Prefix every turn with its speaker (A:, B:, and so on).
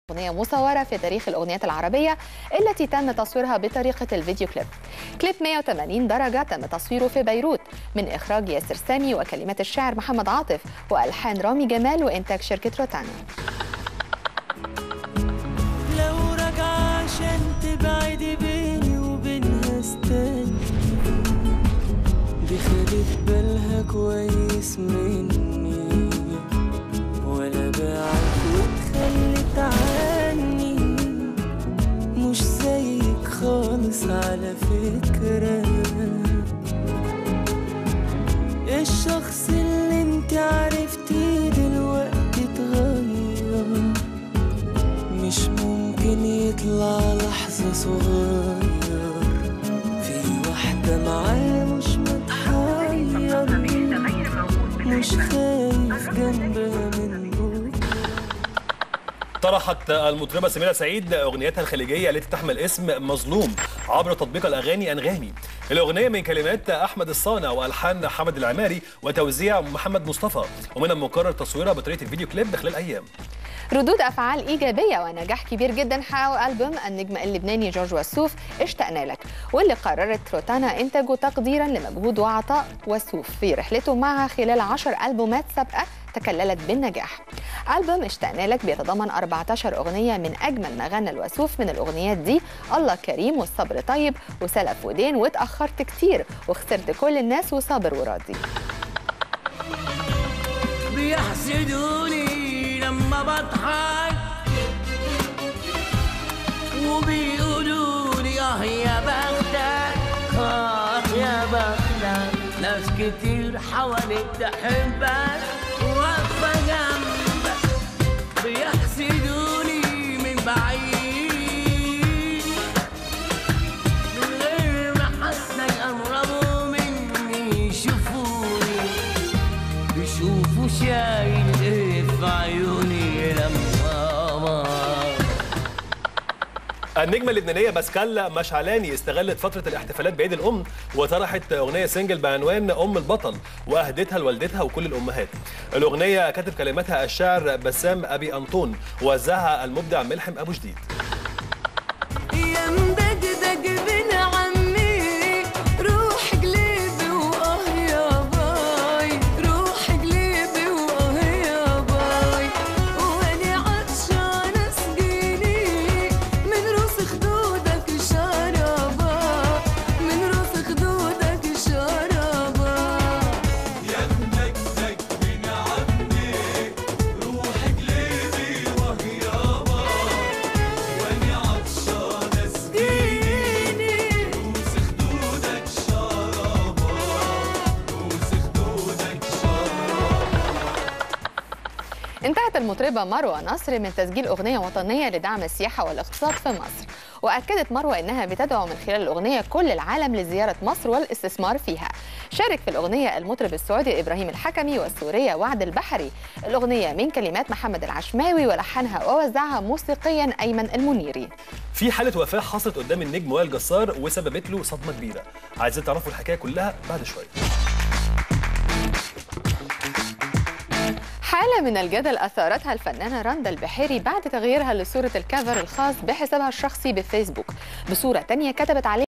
A: أغنية مصورة في تاريخ الأغنيات العربية التي تم تصويرها بطريقة الفيديو كليب كليب 180 درجة تم تصويره في بيروت من إخراج ياسر سامي وكلمات الشاعر محمد عاطف وألحان رامي جمال وإنتاج شركة روتانا
B: لو راجعة عشان تبعدي بيني وبينها استني دي خدت بالها كويس مني ولا باعت واتخلت عني مش زيك خالص على فكرة الشخص اللي انت عرفتيه دلوقتي اتغير مش ممكن يطلع لحظة صغير في واحدة معاه مش متحير مش خايف جنبها من بكرة
C: طرحت المطربة سميرة سعيد أغنيتها الخليجية التي تحمل اسم مظلوم عبر تطبيق الأغاني أنغامي الأغنية من كلمات أحمد الصانع وألحان حمد العماري وتوزيع محمد مصطفى ومن المقرر تصويرها بطريقة الفيديو كليب خلال أيام
A: ردود أفعال إيجابية ونجاح كبير جدا حققه ألبوم النجم اللبناني جورج وسوف اشتقنا لك واللي قررت روتانا إنتاجه تقديرا لمجهود وعطاء وسوف في رحلته معها خلال عشر ألبومات سابقة تكللت بالنجاح ألبوم اشتقنا لك بيتضمن 14 أغنية من أجمل ما غنى الوسوف من الأغنيات دي الله كريم والصبر طيب وسلف ودين واتأخرت كتير وخسرت كل الناس وصابر وراضي
B: بيحسدوني لما بضحك وبيقولوا لي اه يا بختك اه يا بختك ناس كتير حواليك تحبك واقفة جنبك بيحسدوني من بعيد من غير ما حتى يقربوا مني يشوفوني بيشوفوا شايل ايه في عيوني لما أمر
C: النجمة اللبنانية باسكال مشعلاني استغلت فترة الاحتفالات بعيد الأم وطرحت أغنية سنجل بعنوان أم البطل وأهدتها لوالدتها وكل الأمهات. الأغنية كاتب كلماتها الشاعر بسام أبي أنطون ووزعها المبدع ملحم أبو جديد.
B: يا مدقدق بن عمي روح قلبي واه يا باي روح قلبي واه يا باي وانا عطشان اسقيني من روس خدودك شربا من روس خدودك شربا اسقيني
A: انتهت المطربة مروة نصر من تسجيل أغنية وطنية لدعم السياحة والاقتصاد في مصر وأكدت مروة أنها بتدعو من خلال الأغنية كل العالم لزيارة مصر والاستثمار فيها شارك في الأغنية المطرب السعودي إبراهيم الحكمي والسورية وعد البحري الأغنية من كلمات محمد العشماوي ولحنها ووزعها موسيقيا أيمن المنيري
C: في حالة وفاة حصلت قدام النجم وائل جسار وسببت له صدمة كبيرة. عايزين تعرفوا الحكاية كلها بعد شوية.
A: حالة من الجدل أثارتها الفنانة رندا البحيري بعد تغييرها لصورة الكافر الخاص بحسابها الشخصي بفيسبوك بصورة تانية كتبت عليه